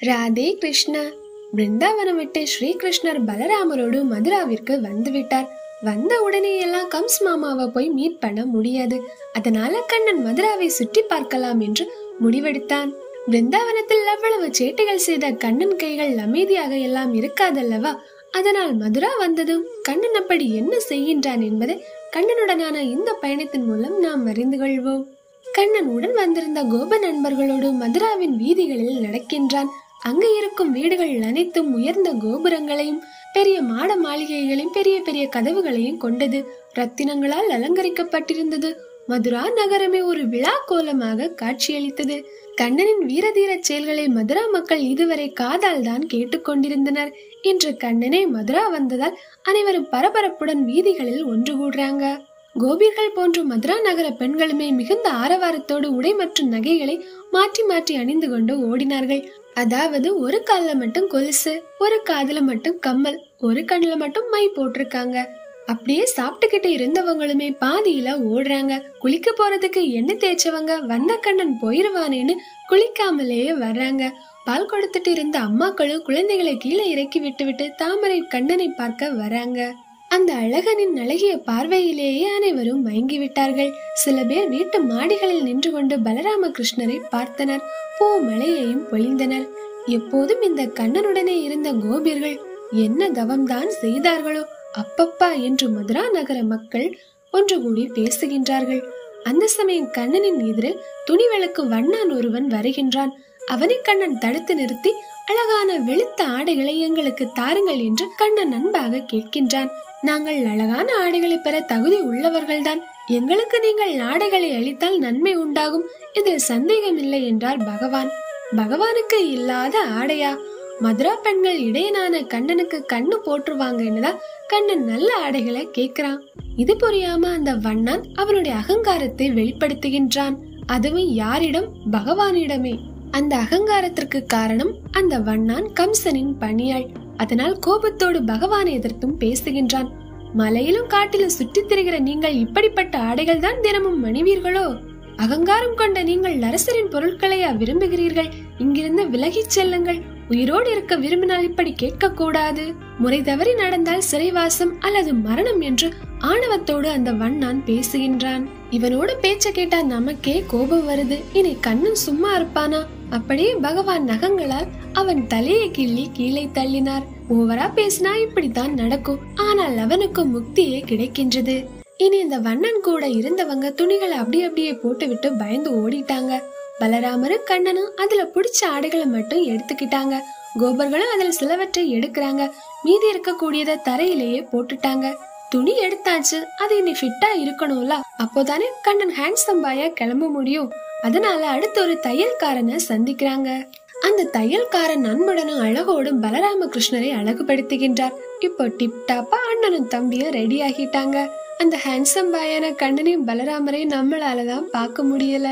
ராதே கிருஷ்ணா பிருந்தாவனம் விட்டு ஸ்ரீகிருஷ்ணர் பலராமரோடு மதுராவிற்கு வந்துவிட்டார் வந்த உடனே எல்லாம் கம்ஸ் மாமாவை போய் மீட் பண்ண முடியாது அதனால கண்ணன் மதுராவை சுற்றி பார்க்கலாம் என்று முடிவெடுத்தான் பிருந்தாவனத்தில் அவ்வளவு சேட்டைகள் செய்த கண்ணன் கைகள் அமைதியாக எல்லாம் இருக்காதல்லவா அதனால் மதுரா வந்ததும் கண்ணன் அப்படி என்ன செய்கின்றான் என்பதை கண்ணனுடனான இந்த பயணத்தின் மூலம் நாம் அறிந்து கொள்வோம் கண்ணன் உடன் வந்திருந்த கோப நண்பர்களோடு மதுராவின் வீதிகளில் நடக்கின்றான் அங்கு இருக்கும் வீடுகள் அனைத்தும் உயர்ந்த கோபுரங்களையும் பெரிய மாட மாளிகைகளையும் பெரிய பெரிய கதவுகளையும் கொண்டது ரத்தினங்களால் அலங்கரிக்கப்பட்டிருந்தது மதுரா நகரமே ஒரு விழா கோலமாக காட்சியளித்தது கண்ணனின் வீரதீர செயல்களை மதுரா மக்கள் இதுவரை காதால் தான் கேட்டுக்கொண்டிருந்தனர் இன்று கண்ணனே மதுரா வந்ததால் அனைவரும் பரபரப்புடன் வீதிகளில் ஒன்று கூடுறாங்க கோபிகள் போன்ற மதுரா நகர பெண்களுமே மிகுந்த ஆரவாரத்தோடு உடை மற்றும் நகைகளை மாற்றி மாற்றி அணிந்து கொண்டு ஓடினார்கள் அதாவது ஒரு கால்ல மட்டும் கொலுசு ஒரு காதுல மட்டும் கம்மல் ஒரு கண்ணுல மட்டும் மை போட்டிருக்காங்க அப்படியே சாப்பிட்டுக்கிட்டு இருந்தவங்களுமே பாதியில ஓடுறாங்க குளிக்க போறதுக்கு எண்ணெய் தேய்ச்சவங்க வந்த கண்ணன் போயிருவானேன்னு குளிக்காமலேயே வர்றாங்க பால் கொடுத்துட்டு இருந்த அம்மாக்களும் குழந்தைகளை கீழே இறக்கி விட்டுவிட்டு தாமரை கண்ணனை பார்க்க வராங்க அந்த அழகனின் அழகிய பார்வையிலேயே அனைவரும் மயங்கி விட்டார்கள் சில பேர் வீட்டு மாடிகளில் நின்று கொண்டு பலராம கிருஷ்ணரை பார்த்தனர் பூ மழையையும் பொழிந்தனர் எப்போதும் இந்த கண்ணனுடனே இருந்த கோபியர்கள் என்ன தவம்தான் செய்தார்களோ அப்பப்பா என்று மதுரா நகர மக்கள் ஒன்று கூடி பேசுகின்றார்கள் அந்த சமயம் கண்ணனின் எதிரில் துணி விளக்கு வண்ணான் ஒருவன் வருகின்றான் அவனை கண்ணன் தடுத்து நிறுத்தி அழகான வெளுத்த ஆடைகளை எங்களுக்கு தாருங்கள் என்று கண்ணன் அன்பாக கேட்கின்றான் நாங்கள் அழகான ஆடைகளை பெற தகுதி உள்ளவர்கள்தான் எங்களுக்கு நீங்கள் ஆடைகளை அளித்தால் நன்மை உண்டாகும் இதில் சந்தேகமில்லை என்றார் பகவான் பகவானுக்கு இல்லாத ஆடையா மதுரா பெண்கள் இடையனான கண்ணனுக்கு கண்ணு போட்டுருவாங்க என்னதான் கண்ணன் நல்ல ஆடைகளை கேக்குறான் இது புரியாம அந்த வண்ணான் அவனுடைய அகங்காரத்தை வெளிப்படுத்துகின்றான் அதுவும் யாரிடம் பகவானிடமே அந்த அகங்காரத்திற்கு காரணம் அந்த வண்ணான் கம்சனின் பணியாள் அதனால் கோபத்தோடு பகவானை எதிர்த்தும் பேசுகின்றான் மலையிலும் காட்டிலும் சுற்றித் திரிகிற நீங்கள் இப்படிப்பட்ட ஆடைகள் தான் தினமும் மணிவீர்களோ அகங்காரம் கொண்ட நீங்கள் அரசரின் பொருட்களையா விரும்புகிறீர்கள் இங்கிருந்து விலகிச் செல்லுங்கள் உயிரோடு இருக்க விரும்பினால் இப்படி கேட்க கூடாது முறை தவறி நடந்தால் சிறைவாசம் அல்லது மரணம் என்று ஆணவத்தோடு அந்த வண்ணான் பேசுகின்றான் இவனோட பேச்ச கேட்டா நமக்கே கோபம் வருது இனி கண்ணன் சும்மா இருப்பானா அப்படியே பகவான் நகங்களால் அவன் தலையை கிள்ளி கீழே தள்ளினார் ஓவரா பேசினா இப்படித்தான் நடக்கும் ஆனால் அவனுக்கு முக்தியே கிடைக்கின்றது இனி இந்த வண்ணன் கூட இருந்தவங்க துணிகளை அப்படி அப்படியே போட்டுவிட்டு பயந்து ஓடிட்டாங்க பலராமரும் கண்ணனும் அதுல பிடிச்ச ஆடைகளை மட்டும் எடுத்துக்கிட்டாங்க கோபர்களும் அதுல சிலவற்றை எடுக்கிறாங்க மீதி இருக்கக்கூடியத தரையிலேயே போட்டுட்டாங்க துணி எடுத்தாச்சு அது இனி ஃபிட்டா இருக்கணும்ல அப்போதானே கண்ணன் ஹேண்ட்ஸம் பாயா கிளம்ப முடியும் அதனால அடுத்து ஒரு தையல்காரனை சந்திக்கிறாங்க அந்த தையல்காரன் அன்புடனும் அழகோடும் பலராம கிருஷ்ணரை அழகுபடுத்துகின்றார் இப்போ டிப் டாப்பா அண்ணனும் தம்பியும் ரெடி ஆகிட்டாங்க அந்த ஹேண்ட்ஸம் பாயான கண்ணனையும் பலராமரையும் நம்மளாலதான் பார்க்க முடியல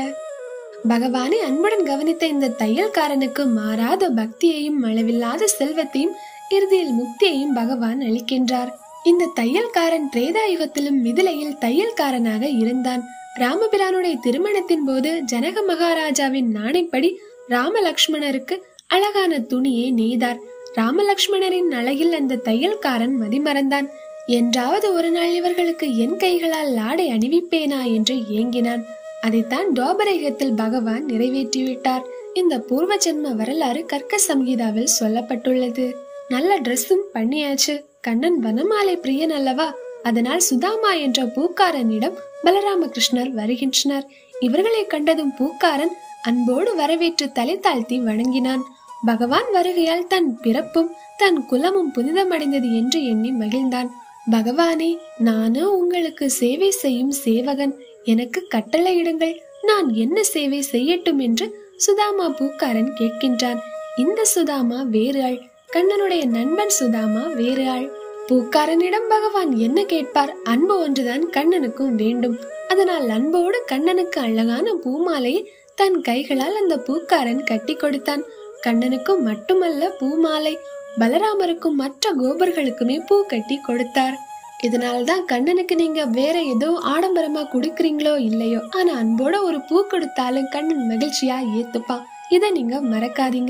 பகவானை அன்புடன் கவனித்த இந்த தையல்காரனுக்கு மாறாத பக்தியையும் அளவில்லாத செல்வத்தையும் இறுதியில் முக்தியையும் பகவான் அளிக்கின்றார் இந்த தையல்காரன் திரேதாயுகத்திலும் மிதிலையில் தையல்காரனாக இருந்தான் ராமபிரானுடைய திருமணத்தின் போது ஜனக மகாராஜாவின் நாணைப்படி ராமலக்ஷ்மணருக்கு அழகான துணியை நெய்தார் ராமலக்ஷ்மணரின் அழகில் அந்த தையல்காரன் மதிமறந்தான் என்றாவது ஒரு நாள் இவர்களுக்கு என் கைகளால் லாடை அணிவிப்பேனா என்று ஏங்கினான் அதைத்தான் டோபரேகத்தில் பகவான் நிறைவேற்றிவிட்டார் இந்த பூர்வ ஜென்ம வரலாறு கற்க சம்ஹிதாவில் சொல்லப்பட்டுள்ளது நல்ல ட்ரெஸ்ஸும் பண்ணியாச்சு கண்ணன் வனமாலை பிரியன் அல்லவா அதனால் சுதாமா என்ற பூக்காரனிடம் பலராமகிருஷ்ணர் வருகின்றனர் இவர்களை கண்டதும் பூக்காரன் அன்போடு வரவேற்று தலை தாழ்த்தி வணங்கினான் பகவான் வருகையால் தன் பிறப்பும் தன் குலமும் புனிதமடைந்தது என்று எண்ணி மகிழ்ந்தான் பகவானே நானும் உங்களுக்கு சேவை செய்யும் சேவகன் எனக்கு கட்டளையிடுங்கள் நான் என்ன சேவை செய்யட்டும் என்று சுதாமா பூக்காரன் கேட்கின்றான் இந்த சுதாமா வேறு ஆள் கண்ணனுடைய நண்பன் சுதாமா வேறு ஆள் பூக்காரனிடம் பகவான் என்ன கேட்பார் அன்பு ஒன்றுதான் கண்ணனுக்கும் வேண்டும் அதனால் அன்போடு கண்ணனுக்கு அழகான பூமாலையை தன் கைகளால் அந்த பூக்காரன் கட்டி கொடுத்தான் கண்ணனுக்கும் மட்டுமல்ல பூமாலை பலராமருக்கும் மற்ற கோபர்களுக்குமே பூ கட்டி கொடுத்தார் இதனால்தான் கண்ணனுக்கு நீங்க வேற ஏதோ ஆடம்பரமா கொடுக்கறீங்களோ இல்லையோ ஆனா அன்போட ஒரு பூ கொடுத்தாலும் கண்ணன் மகிழ்ச்சியா ஏத்துப்பான் இதை நீங்க மறக்காதீங்க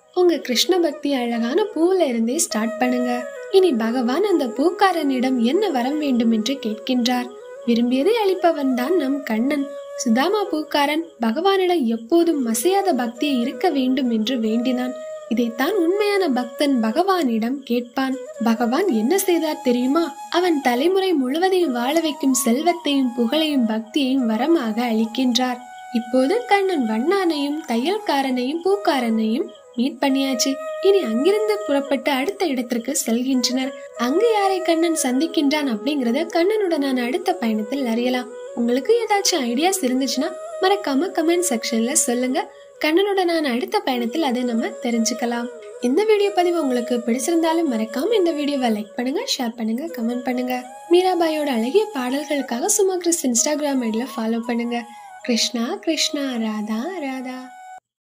உங்க கிருஷ்ண பக்தி அழகான பூவுல இருந்தே ஸ்டார்ட் பண்ணுங்க இனி பகவான் அந்த பூக்காரனிடம் என்ன வரம் வேண்டும் என்று கேட்கின்றார் விரும்பியதை அளிப்பவன் தான் நம் கண்ணன் சுதாமா பூக்காரன் பகவானிடம் எப்போதும் மசையாத பக்தியை இருக்க வேண்டும் என்று வேண்டினான் இதைத்தான் உண்மையான பக்தன் பகவானிடம் கேட்பான் பகவான் என்ன செய்தார் தெரியுமா அவன் தலைமுறை முழுவதையும் வாழ வைக்கும் செல்வத்தையும் புகழையும் பக்தியையும் வரமாக அளிக்கின்றார் இப்போது கண்ணன் வண்ணானையும் தையல்காரனையும் பூக்காரனையும் மீட் பண்ணியாச்சு இனி அங்கிருந்து புறப்பட்டு அடுத்த இடத்திற்கு செல்கின்றனர் அங்கு யாரை கண்ணன் சந்திக்கின்றான் அப்படிங்கறத கண்ணனுடனான அடுத்த பயணத்தில் அறியலாம் உங்களுக்கு ஏதாச்சும் ஐடியாஸ் இருந்துச்சுன்னா மறக்காம கமெண்ட் செக்ஷன்ல சொல்லுங்க கண்ணனுடனான அடுத்த பயணத்தில் அதை நம்ம தெரிஞ்சுக்கலாம் இந்த வீடியோ பதிவு உங்களுக்கு பிடிச்சிருந்தாலும் மறக்காம இந்த வீடியோவை லைக் பண்ணுங்க ஷேர் பண்ணுங்க கமெண்ட் பண்ணுங்க மீராபாயோட அழகிய பாடல்களுக்காக சும்மா கிறிஸ் இன்ஸ்டாகிராம் ஐடியில ஃபாலோ பண்ணுங்க கிருஷ்ணா கிருஷ்ணா ராதா ராதா